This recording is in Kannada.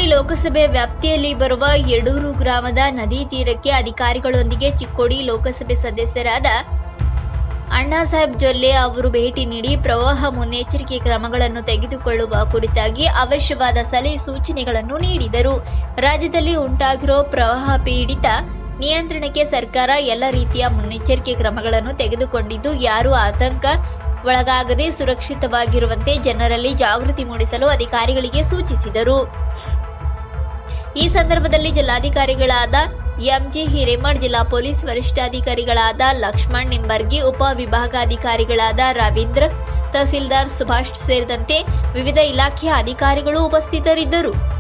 ಚಿಕ್ಕೋಡಿ ಲೋಕಸಭೆ ವ್ಯಾಪ್ತಿಯಲ್ಲಿ ಬರುವ ಯಡೂರು ಗ್ರಾಮದ ನದಿ ತೀರಕ್ಕೆ ಅಧಿಕಾರಿಗಳೊಂದಿಗೆ ಚಿಕ್ಕೋಡಿ ಲೋಕಸಭೆ ಸದಸ್ಯರಾದ ಅಣ್ಣಾಸಾಹೇಬ್ ಜೊಲ್ಲೆ ಅವರು ಭೇಟಿ ನೀಡಿ ಪ್ರವಾಹ ಮುನ್ನೆಚ್ಚರಿಕೆ ಕ್ರಮಗಳನ್ನು ತೆಗೆದುಕೊಳ್ಳುವ ಕುರಿತಾಗಿ ಅವಶ್ಯವಾದ ಸಲಹೆ ಸೂಚನೆಗಳನ್ನು ನೀಡಿದರು ರಾಜ್ಯದಲ್ಲಿ ಉಂಟಾಗಿರೋ ಪ್ರವಾಹ ಪೀಡಿತ ನಿಯಂತ್ರಣಕ್ಕೆ ಸರ್ಕಾರ ಎಲ್ಲ ರೀತಿಯ ಮುನ್ನೆಚ್ಚರಿಕೆ ಕ್ರಮಗಳನ್ನು ತೆಗೆದುಕೊಂಡಿದ್ದು ಯಾರೂ ಆತಂಕ ಒಳಗಾಗದೆ ಸುರಕ್ಷಿತವಾಗಿರುವಂತೆ ಜನರಲ್ಲಿ ಜಾಗೃತಿ ಮೂಡಿಸಲು ಅಧಿಕಾರಿಗಳಿಗೆ ಸೂಚಿಸಿದರು ಈ ಸಂದರ್ಭದಲ್ಲಿ ಜಿಲ್ಲಾಧಿಕಾರಿಗಳಾದ ಎಂಜಿ ಹಿರೇಮಠ್ ಜಿಲ್ಲಾ ಪೊಲೀಸ್ ವರಿಷ್ಠಾಧಿಕಾರಿಗಳಾದ ಲಕ್ಷ್ಮಣ್ ನಿಂಬರ್ಗಿ ಉಪ ವಿಭಾಗಾಧಿಕಾರಿಗಳಾದ ರವೀಂದ್ರ ತಹಸೀಲ್ದಾರ್ ಸುಭಾಷ್ ಸೇರಿದಂತೆ ವಿವಿಧ ಇಲಾಖೆಯ ಅಧಿಕಾರಿಗಳು ಉಪಸ್ಥಿತರಿದ್ದರು